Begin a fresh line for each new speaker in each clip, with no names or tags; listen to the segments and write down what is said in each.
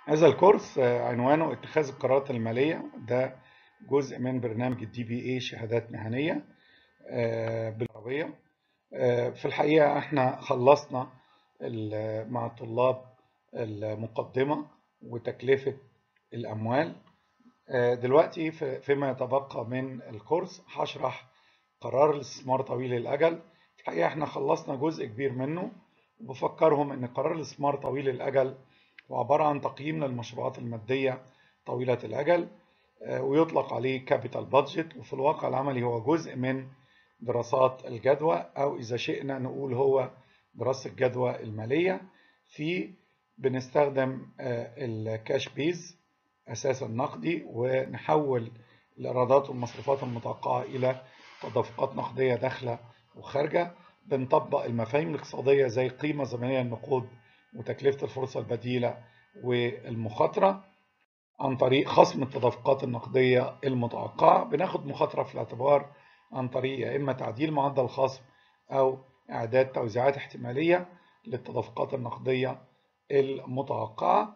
هذا الكورس عنوانه اتخاذ القرارات المالية ده جزء من برنامج الدي بي اي شهادات مهنية بالعربية في الحقيقة احنا خلصنا مع الطلاب المقدمة وتكلفة الأموال دلوقتي فيما يتبقى من الكورس هشرح قرار الاستثمار طويل الأجل في الحقيقة احنا خلصنا جزء كبير منه وبفكرهم ان قرار الاستثمار طويل الأجل هو عبارة عن تقييم للمشروعات المادية طويلة الأجل ويطلق عليه كابيتال بادجت وفي الواقع العملي هو جزء من دراسات الجدوى أو إذا شئنا نقول هو دراسة الجدوى المالية في بنستخدم الكاش بيز أساسا نقدي ونحول الإيرادات والمصروفات المتوقعة إلى تدفقات نقدية داخلة وخارجة بنطبق المفاهيم الاقتصادية زي قيمة زمنية النقود وتكلفة الفرصة البديلة والمخاطرة عن طريق خصم التدفقات النقدية المتوقعة بناخد مخاطرة في الاعتبار عن طريق يا إما تعديل معدل الخصم أو إعداد توزيعات احتمالية للتدفقات النقدية المتوقعة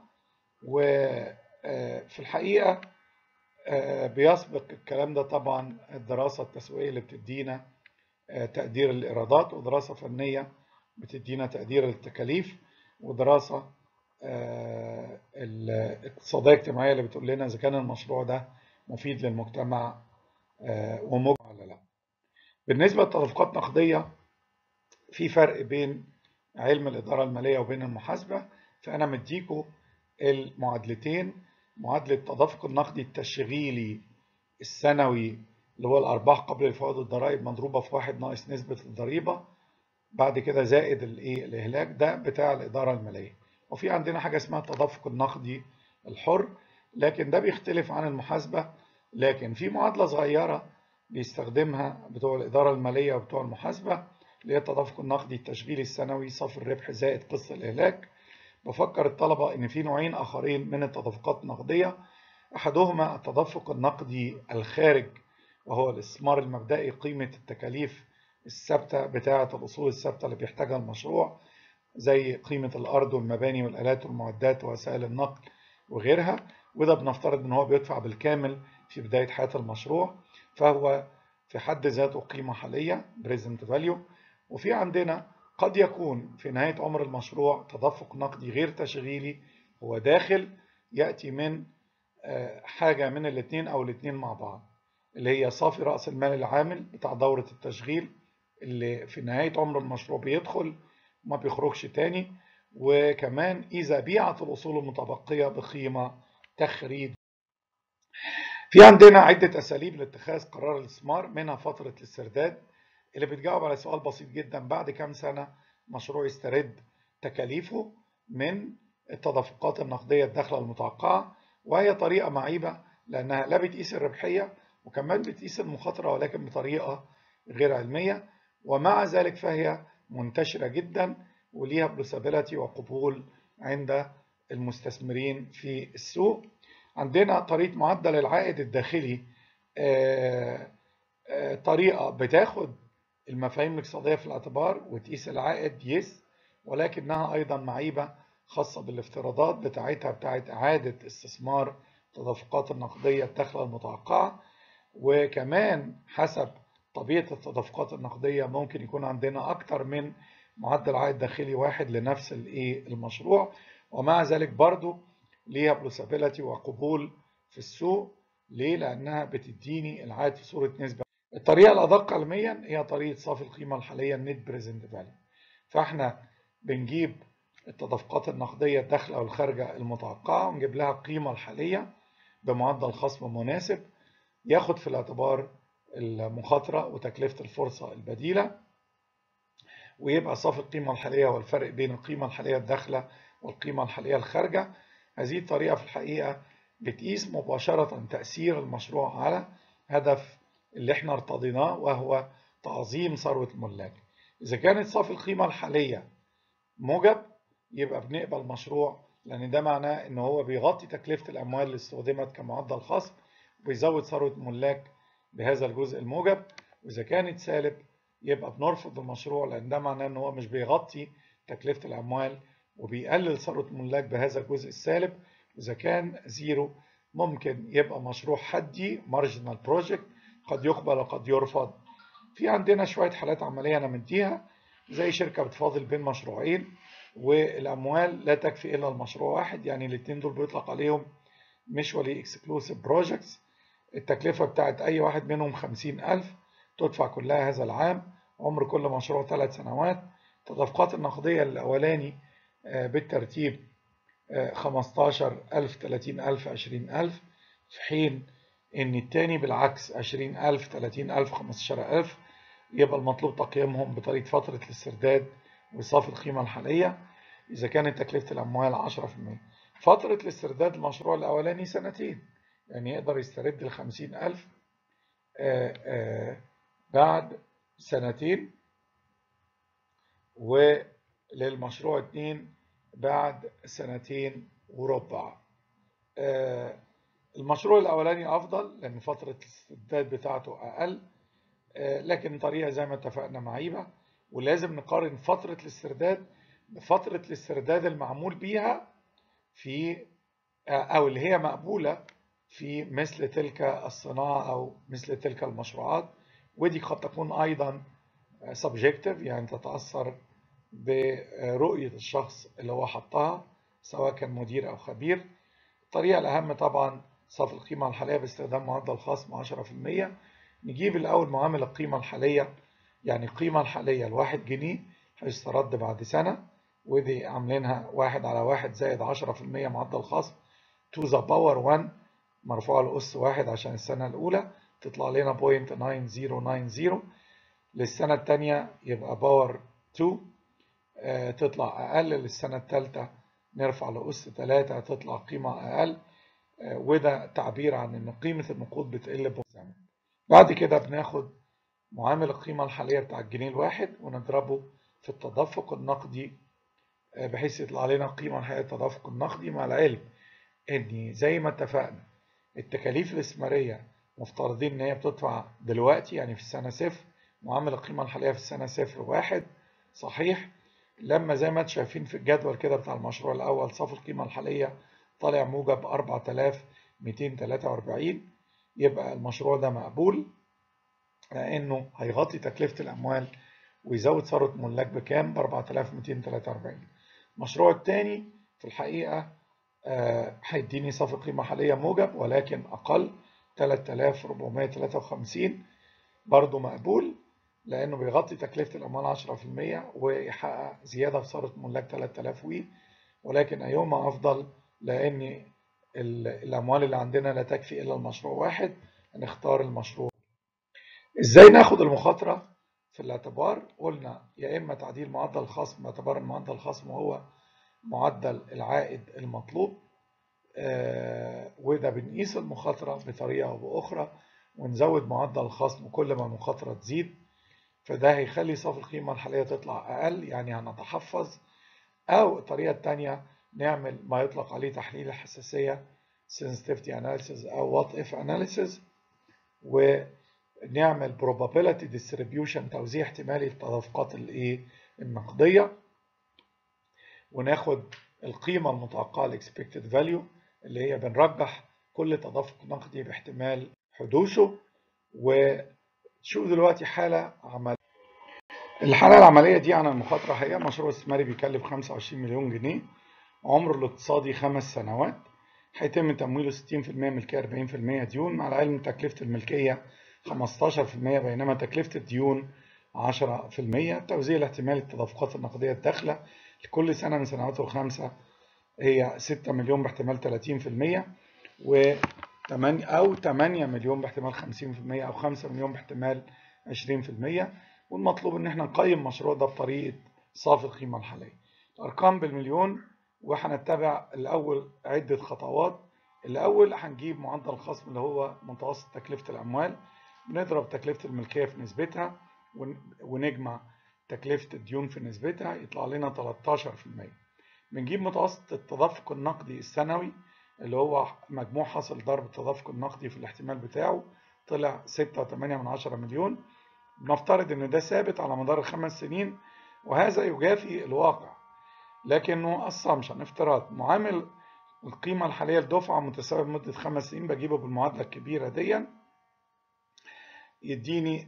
وفي الحقيقة بيسبق الكلام ده طبعا الدراسة التسويقية اللي بتدينا تقدير الإيرادات ودراسة فنية بتدينا تقدير التكاليف ودراسة الاقتصادية الاجتماعية اللي بتقول لنا إذا كان المشروع ده مفيد للمجتمع ومجمع ولا لا. بالنسبة لتدفقات نقدية في فرق بين علم الإدارة المالية وبين المحاسبة فأنا مديكوا المعادلتين معادلة التدفق النقدي التشغيلي السنوي اللي هو الأرباح قبل الفوائد والضرائب مضروبة في واحد ناقص نسبة الضريبة بعد كده زائد الايه الإهلاك ده بتاع الإدارة المالية وفي عندنا حاجة اسمها التدفق النقدي الحر لكن ده بيختلف عن المحاسبة لكن في معادلة صغيرة بيستخدمها بتوع الإدارة المالية وبتوع المحاسبة اللي هي التدفق النقدي التشغيلي السنوي صافي الربح زائد قسط الإهلاك بفكر الطلبة إن في نوعين آخرين من التدفقات النقدية أحدهما التدفق النقدي الخارج وهو الاستثمار المبدئي قيمة التكاليف الثابتة بتاعة الأصول الثابتة اللي بيحتاجها المشروع زي قيمة الأرض والمباني والآلات والمعدات ووسائل النقل وغيرها وده بنفترض إن هو بيدفع بالكامل في بداية حياة المشروع فهو في حد ذاته قيمة حالية present value وفي عندنا قد يكون في نهاية عمر المشروع تدفق نقدي غير تشغيلي هو داخل يأتي من حاجة من الاثنين أو الاثنين مع بعض اللي هي صافي رأس المال العامل بتاع دورة التشغيل اللي في نهاية عمر المشروع بيدخل ما بيخرجش تاني وكمان إذا بيعت الأصول المتبقية بقيمة تخريج في عندنا عدة أساليب لاتخاذ قرار الاستثمار منها فترة الاسترداد اللي بتجاوب على سؤال بسيط جدا بعد كام سنة مشروع يسترد تكاليفه من التدفقات النقدية الداخلة المتوقعة وهي طريقة معيبة لأنها لا بتقيس الربحية وكمان بتقيس المخاطرة ولكن بطريقة غير علمية ومع ذلك فهي منتشرة جدا وليها بروسابيلتي وقبول عند المستثمرين في السوق عندنا طريقة معدل العائد الداخلي طريقة بتاخد المفاهيم الاقتصادية في الاعتبار وتقيس العائد يس ولكنها أيضا معيبة خاصة بالافتراضات بتاعتها بتاعت إعادة استثمار التدفقات النقدية الداخلة المتوقعة وكمان حسب طبيعة التدفقات النقدية ممكن يكون عندنا أكتر من معدل عائد داخلي واحد لنفس المشروع ومع ذلك برضو ليها بروسابيلتي وقبول في السوق ليه؟ لأنها بتديني العائد في صورة نسبة الطريقة الأدق علميا هي طريقة صافي القيمة الحالية النت بريزنت فاليو فاحنا بنجيب التدفقات النقدية الداخلة والخارجة المتوقعة ونجيب لها القيمة الحالية بمعدل خصم مناسب ياخد في الاعتبار المخاطرة وتكلفة الفرصة البديلة ويبقى صافي القيمة الحالية والفرق بين القيمة الحالية الداخلة والقيمة الحالية الخارجة هذه الطريقة في الحقيقة بتقيس مباشرة تأثير المشروع على هدف اللي احنا ارتضيناه وهو تعظيم ثروة الملاك إذا كانت صافي القيمة الحالية موجب يبقى بنقبل مشروع لأن ده معناه إن هو بيغطي تكلفة الأموال اللي استخدمت كمعدل خصم وبيزود ثروة الملاك بهذا الجزء الموجب وإذا كانت سالب يبقى بنرفض المشروع لأن ده معناه إن هو مش بيغطي تكلفة الأموال وبيقلل ثروة الملاك بهذا الجزء السالب إذا كان زيرو ممكن يبقى مشروع حدي مارجنال بروجكت قد يقبل وقد يرفض في عندنا شوية حالات عملية أنا مديها زي شركة بتفاضل بين مشروعين والأموال لا تكفي إلا المشروع واحد يعني الاتنين دول بيطلق عليهم ميشوالي اكسكلوسيف بروجكتس التكلفة بتاعت أي واحد منهم خمسين ألف تدفع كلها هذا العام عمر كل مشروع ثلاث سنوات التدفقات النقدية الأولاني بالترتيب 15000 30000 20000 في حين إن التاني بالعكس 20000 30000 15000 يبقى المطلوب تقييمهم بطريقة فترة الاسترداد وصافي القيمة الحالية إذا كانت تكلفة الأموال 10% فترة الاسترداد المشروع الأولاني سنتين يعني يقدر يسترد ال 50000 بعد سنتين وللمشروع اتنين بعد سنتين وربع المشروع الأولاني أفضل لأن فترة الاسترداد بتاعته أقل لكن طريقة زي ما اتفقنا معيبة ولازم نقارن فترة الاسترداد بفترة الاسترداد المعمول بيها في أو اللي هي مقبولة في مثل تلك الصناعة أو مثل تلك المشروعات ودي قد تكون أيضا subjective يعني تتأثر برؤية الشخص اللي هو حطها سواء كان مدير أو خبير الطريقة الأهم طبعا صف القيمة الحالية باستخدام معدل خصم 10% نجيب الأول معامل القيمة الحالية يعني القيمة الحالية الواحد جنيه هيسترد بعد سنة ودي عاملينها واحد على واحد زائد 10% معدل خصم to the power 1 مرفوعة لأس واحد عشان السنة الأولى تطلع لنا بوينت 9090 للسنة التانية يبقى باور 2 آه تطلع أقل للسنة التالتة نرفع لأس 3 تطلع قيمة أقل آه وده تعبير عن إن قيمة النقود بتقل بزمن بعد كده بناخد معامل القيمة الحالية بتاع الجنيه الواحد ونضربه في التدفق النقدي آه بحيث يطلع لنا القيمة الحالية التدفق النقدي مع العلم إن زي ما اتفقنا التكاليف الاستثمارية مفترضين إن هي بتدفع دلوقتي يعني في السنة صفر معامل القيمة الحالية في السنة صفر واحد صحيح لما زي ما انتم شايفين في الجدول كده بتاع المشروع الأول صافي القيمة الحالية طالع موجب 4243 يبقى المشروع ده مقبول لأنه هيغطي تكلفة الأموال ويزود ثروة ملاك بكام ب 4243 المشروع الثاني في الحقيقة هيديني صافي قيمة حالية موجب ولكن أقل 3453 برضه مقبول لأنه بيغطي تكلفة الأموال 10% ويحقق زيادة في ثروة ملاك 3000 وي ولكن أيهما أفضل لأن الأموال اللي عندنا لا تكفي إلا المشروع واحد هنختار المشروع إزاي ناخد المخاطرة في الاعتبار قلنا يا إما تعديل معدل الخصم باعتبار معدل الخصم هو معدل العائد المطلوب آه وده بنقيس المخاطرة بطريقة أو بأخرى ونزود معدل الخصم كل ما المخاطرة تزيد فده هيخلي صافي القيمة الحالية تطلع أقل يعني هنتحفظ أو الطريقة التانية نعمل ما يطلق عليه تحليل الحساسية sensitivity analysis أو what if analysis ونعمل probability distribution توزيع احتمالي للتدفقات الايه النقدية وناخد القيمة المتوقعة الاكسبكتد فاليو اللي هي بنرجح كل تدفق نقدي باحتمال حدوثه وشوف دلوقتي حالة عملية الحالة العملية دي عن المخاطرة هي مشروع استثماري بيكلف 25 مليون جنيه عمره الاقتصادي خمس سنوات هيتم تمويله 60% ملكية 40% ديون مع العلم تكلفة الملكية 15% بينما تكلفة الديون 10% توزيع الاحتمالي التدفقات النقدية الداخلة لكل سنة من سنواته الخمسة هي 6 مليون باحتمال 30% و 8 أو 8 مليون باحتمال 50% أو 5 مليون باحتمال 20% والمطلوب إن احنا نقيم المشروع ده بطريقة صافي القيمة الحالية الأرقام بالمليون وهنتبع الأول عدة خطوات الأول هنجيب معدل الخصم اللي هو متوسط تكلفة الأموال بنضرب تكلفة الملكية في نسبتها ونجمع تكلفة الديون في نسبتها يطلع لنا 13% بنجيب متوسط التدفق النقدي السنوي اللي هو مجموع حاصل ضرب التدفق النقدي في الاحتمال بتاعه طلع 6.8 مليون نفترض ان ده ثابت على مدار الخمس سنين وهذا يجافي الواقع لكنه assumption افتراض معامل القيمة الحالية لدفعة متساوية لمدة خمس سنين بجيبه بالمعادلة الكبيرة دي يديني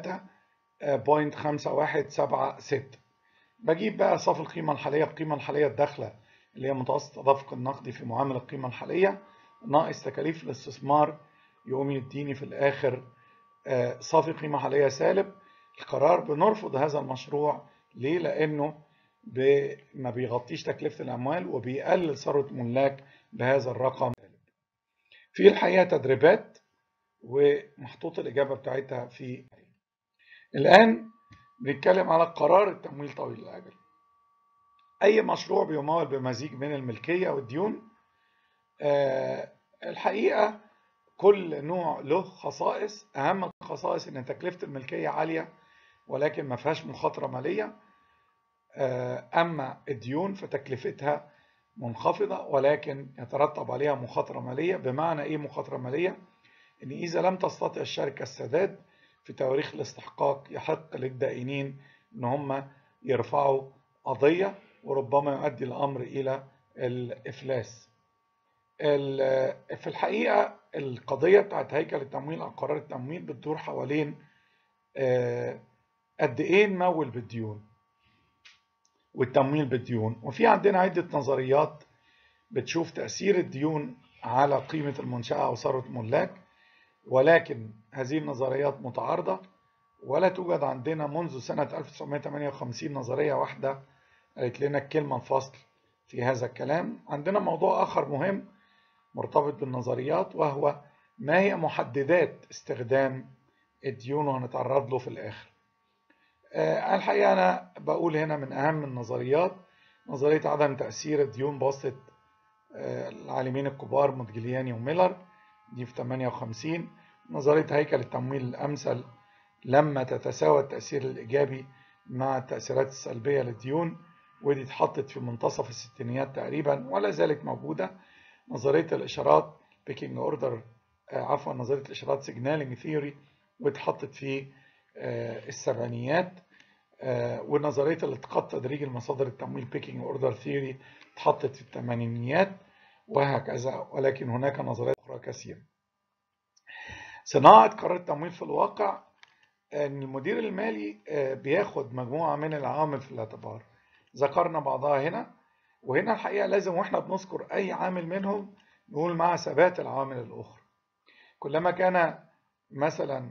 3.5176 بجيب بقى صافي القيمة الحالية القيمة الحالية الداخلة اللي هي متوسط التدفق النقدي في معامل القيمة الحالية ناقص تكاليف الاستثمار يقوم يديني في الآخر صافي قيمة حالية سالب القرار بنرفض هذا المشروع ليه؟ لأنه ما بيغطيش تكلفة الأموال وبيقلل ثروة الملاك بهذا الرقم في الحقيقة تدريبات ومحطوط الإجابة بتاعتها في الآن بنتكلم على قرار التمويل طويل الأجل أي مشروع بيمول بمزيج من الملكية والديون أه الحقيقة كل نوع له خصائص أهم الخصائص إن تكلفة الملكية عالية ولكن ما فيهاش مخاطرة مالية أه أما الديون فتكلفتها منخفضة ولكن يترتب عليها مخاطرة مالية بمعنى إيه مخاطرة مالية؟ إن إذا لم تستطع الشركة السداد في تواريخ الاستحقاق يحق للدائنين إن هم يرفعوا قضية وربما يؤدي الأمر إلى الإفلاس. في الحقيقة القضية بتاعت هيكل التمويل أو قرار التمويل بتدور حوالين قد إيه نمول بالديون والتمويل بالديون وفي عندنا عدة نظريات بتشوف تأثير الديون على قيمة المنشأة أو ثروة الملاك ولكن هذه النظريات متعارضة ولا توجد عندنا منذ سنة 1958 نظرية واحدة قالت لنا الكلمة الفصل في هذا الكلام عندنا موضوع آخر مهم مرتبط بالنظريات وهو ما هي محددات استخدام الديون وهنتعرض له في الآخر الحقيقة أنا بقول هنا من أهم النظريات نظرية عدم تأثير الديون بواسطة العالمين الكبار مودجلياني وميلر دي في 58 نظرية هيكل التمويل الأمثل لما تتساوى التأثير الإيجابي مع التأثيرات السلبية للديون ودي اتحطت في منتصف الستينيات تقريبا ولا زالت موجودة نظرية الإشارات بيكينج أوردر عفوا نظرية الإشارات سيجنالينج ثيوري واتحطت في السبعينيات ونظرية الاتقاط تدريجي المصادر التمويل بيكينج أوردر ثيوري اتحطت في الثمانينيات وهكذا ولكن هناك نظريات أخرى كثيرة صناعة قرار التمويل في الواقع أن المدير المالي بياخد مجموعة من العوامل في الاعتبار ذكرنا بعضها هنا وهنا الحقيقة لازم واحنا بنذكر أي عامل منهم نقول مع ثبات العوامل الأخرى كلما كان مثلا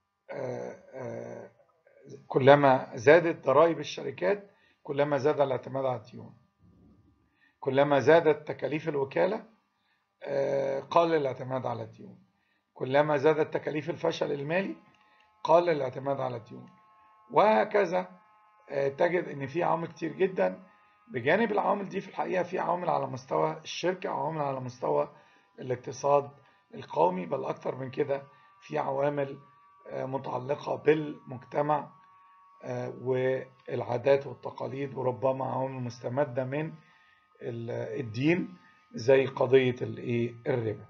كلما زادت ضرائب الشركات كلما زاد الاعتماد على الديون كلما زادت تكاليف الوكالة قل الاعتماد على الديون كلما زادت تكاليف الفشل المالي قل الاعتماد على الديون وهكذا تجد ان في عوامل كتير جدا بجانب العوامل دي في الحقيقة في عوامل على مستوى الشركة وعوامل على مستوى الاقتصاد القومي بل أكتر من كده في عوامل متعلقة بالمجتمع والعادات والتقاليد وربما عوامل مستمدة من الدين زي قضية الربا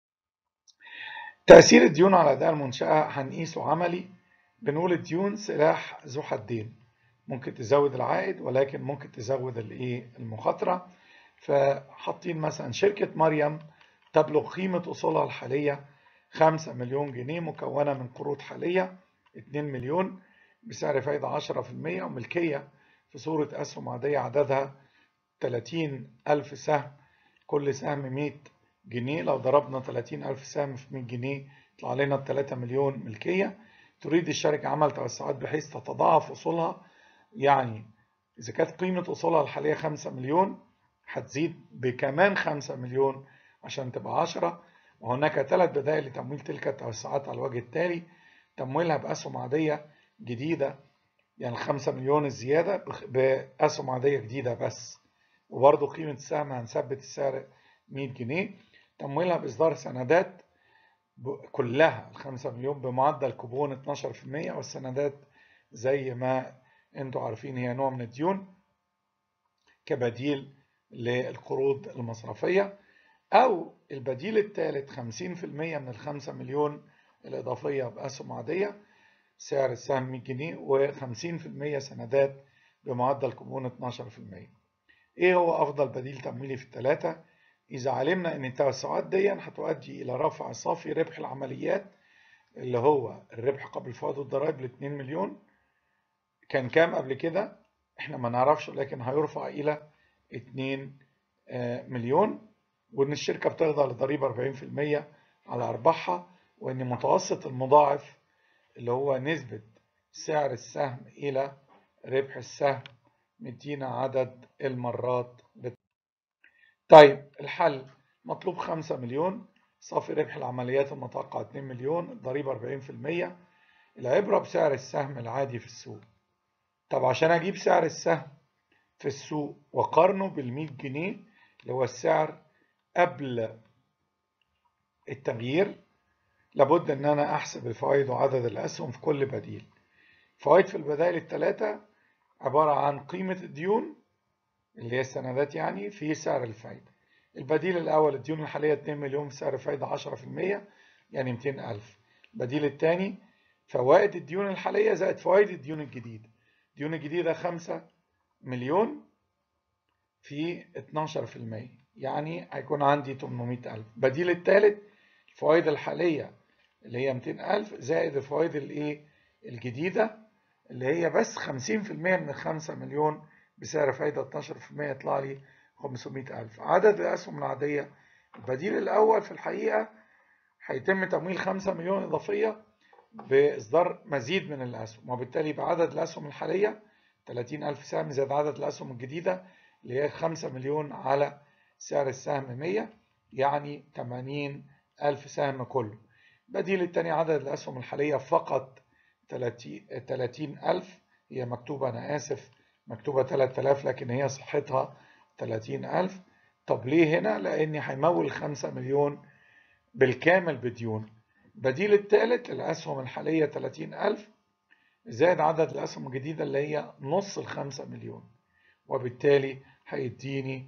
تأثير الديون على أداء المنشأة هنقيسه عملي بنقول الديون سلاح ذو حدين ممكن تزود العائد ولكن ممكن تزود المخاطرة فحاطين مثلا شركة مريم تبلغ قيمة أصولها الحالية 5 مليون جنيه مكونة من قروض حالية 2 مليون بسعر فايدة 10% وملكية في صورة أسهم عادية عددها 30 ألف سهم كل سهم 100 جنيه لو ضربنا 30 ألف سهم في 100 جنيه يطلع لنا 3 مليون ملكية تريد الشركة عمل توسعات بحيث تتضاعف أصولها يعني إذا كانت قيمة أصولها الحالية 5 مليون هتزيد بكمان 5 مليون عشان تبقى 10 وهناك ثلاث بدائل لتمويل تلك التوسعات على الوجه التالي تمويلها بأسهم عادية جديدة يعني 5 مليون الزيادة بأسهم عادية جديدة بس وبرضه قيمة السهم هنثبت السعر 100 جنيه تمويلها بإصدار سندات كلها ال 5 مليون بمعدل كوبون 12% والسندات زي ما انتوا عارفين هي نوع من الديون كبديل للقروض المصرفية أو البديل الثالث 50% من الخمسة مليون الإضافية بأسهم عادية سعر السهم 100 جنيه و50% سندات بمعدل كوبون 12% إيه هو أفضل بديل تمويلي في الثلاثة؟ إذا علمنا إن التوسعات دي هتؤدي إلى رفع صافي ربح العمليات اللي هو الربح قبل الفوائد والضرائب ل 2 مليون كان كام قبل كده؟ إحنا ما نعرفش لكن هيرفع إلى 2 مليون وإن الشركة بتخضع لضريبة 40% على أرباحها وإن متوسط المضاعف اللي هو نسبة سعر السهم إلى ربح السهم مدينا عدد المرات بت... طيب الحل مطلوب 5 مليون صافي ربح العمليات المتوقع 2 مليون الضريبة 40% العبرة بسعر السهم العادي في السوق طب عشان أجيب سعر السهم في السوق وقارنه بال100 جنيه اللي هو السعر قبل التغيير لابد ان انا احسب الفوائد وعدد الاسهم في كل بديل فوائد في البدائل الثلاثة عبارة عن قيمة الديون اللي هي السندات يعني في سعر الفايدة البديل الأول الديون الحالية 2 مليون في سعر فايدة 10% يعني 200 ألف البديل الثاني فوائد الديون الحالية زائد فوائد الديون الجديدة الديون الجديدة 5 مليون في 12% يعني هيكون عندي 800 ألف بديل الثالث الفوائد الحالية اللي هي 200 ألف زائد الفوائد الايه الجديدة اللي هي بس 50% من ال 5 مليون بسعر فايدة 12% يطلع لي 500 ألف عدد الأسهم العادية البديل الأول في الحقيقة هيتم تمويل 5 مليون إضافية بإصدار مزيد من الأسهم وبالتالي بعدد الأسهم الحالية 30 ألف سهم زائد عدد الأسهم الجديدة اللي هي 5 مليون على سعر السهم 100 يعني 80 ألف سهم كله بديل التاني عدد الأسهم الحالية فقط 30 ألف هي مكتوبة أنا آسف مكتوبة 3000 لكن هي صحتها 30 ألف طب ليه هنا؟ لأني هيمول 5 مليون بالكامل بديون بديل الثالث الأسهم الحالية 30 ألف زائد عدد الأسهم الجديدة اللي هي نص ال 5 مليون وبالتالي هيديني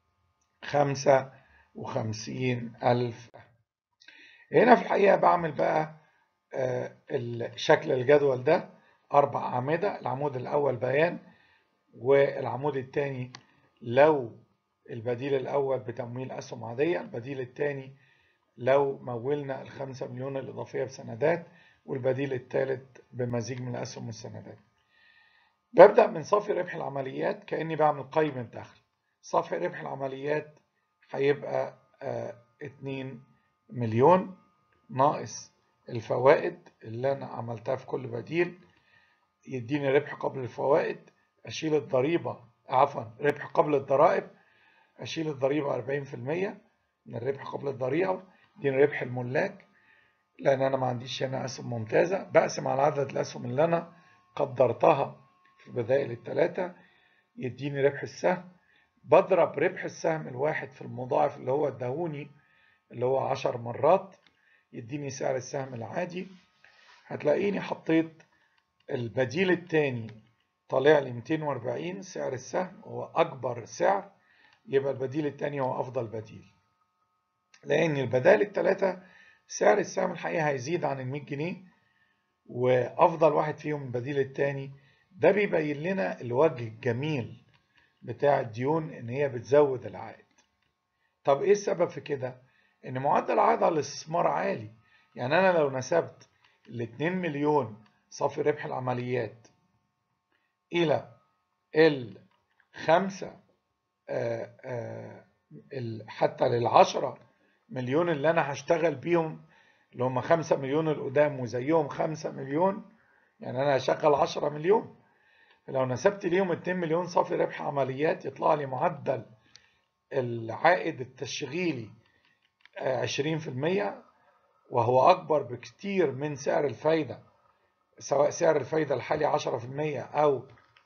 55 ألف هنا في الحقيقة بعمل بقى شكل الجدول ده أربع أعمدة العمود الأول بيان والعمود الثاني لو البديل الأول بتمويل أسهم عادية البديل الثاني لو مولنا الخمسة مليون الإضافية بسندات والبديل الثالث بمزيج من الأسهم والسندات ببدأ من صافي ربح العمليات كأني بعمل قيمة دخل صافي ربح العمليات هيبقى اتنين مليون ناقص الفوائد اللي أنا عملتها في كل بديل يديني ربح قبل الفوائد أشيل الضريبة عفوا ربح قبل الضرائب أشيل الضريبة 40% من الربح قبل الضريبة يديني ربح الملاك لأن أنا ما عنديش هنا أسهم ممتازة بقسم على عدد الأسهم اللي أنا قدرتها في البدائل الثلاثة يديني ربح السهم بضرب ربح السهم الواحد في المضاعف اللي هو اداهوني اللي هو 10 مرات يديني سعر السهم العادي هتلاقيني حطيت البديل الثاني طالع لي 240 سعر السهم هو أكبر سعر يبقى البديل الثاني هو أفضل بديل لأن البدائل الثلاثة سعر السهم الحقيقة هيزيد عن ال 100 جنيه وأفضل واحد فيهم البديل الثاني ده بيبين لنا الوجه الجميل بتاع الديون إن هي بتزود العائد طب إيه السبب في كده؟ إن معدل العائد على الاستثمار عالي يعني أنا لو نسبت ال 2 مليون صافي ربح العمليات إلى الخمسة آآ آآ حتى للعشرة مليون اللي أنا هشتغل بيهم اللي هم خمسة مليون القدام وزيهم خمسة مليون يعني أنا هشغل عشرة مليون لو نسبت ليهم 2 مليون صافي ربح عمليات يطلع لي معدل العائد التشغيلي 20% وهو أكبر بكتير من سعر الفايدة سواء سعر الفايدة الحالي 10% أو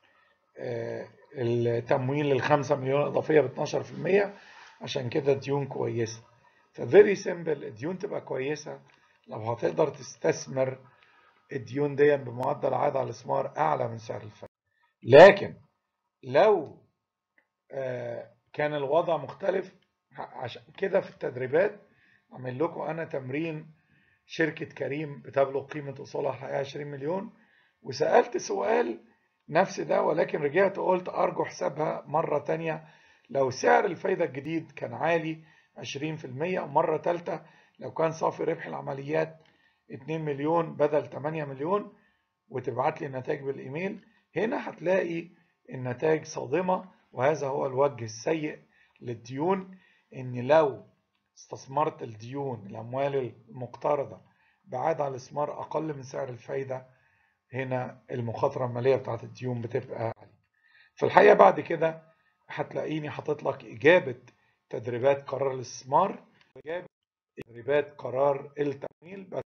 التمويل للخمسة مليون إضافية ب 12% عشان كده الديون كويسة ففيري سيمبل الديون تبقى كويسة لو هتقدر تستثمر الديون دي بمعدل عائد على الاستثمار أعلى من سعر الفايدة لكن لو كان الوضع مختلف عشان كده في التدريبات عامل لكم انا تمرين شركة كريم بتبلغ قيمة اصولها الحقيقة 20 مليون وسألت سؤال نفس ده ولكن رجعت قلت ارجو حسابها مرة تانية لو سعر الفايدة الجديد كان عالي 20% مرة تالتة لو كان صافي ربح العمليات 2 مليون بدل 8 مليون وتبعت لي النتائج بالإيميل هنا هتلاقي النتائج صادمة وهذا هو الوجه السيء للديون إن لو استثمرت الديون الأموال المقترضة بعد على الاستثمار أقل من سعر الفايدة هنا المخاطرة المالية بتاعت الديون بتبقى عالية في الحقيقة بعد كده هتلاقيني حاطط لك إجابة تدريبات قرار الاستثمار وإجابة تدريبات قرار التمويل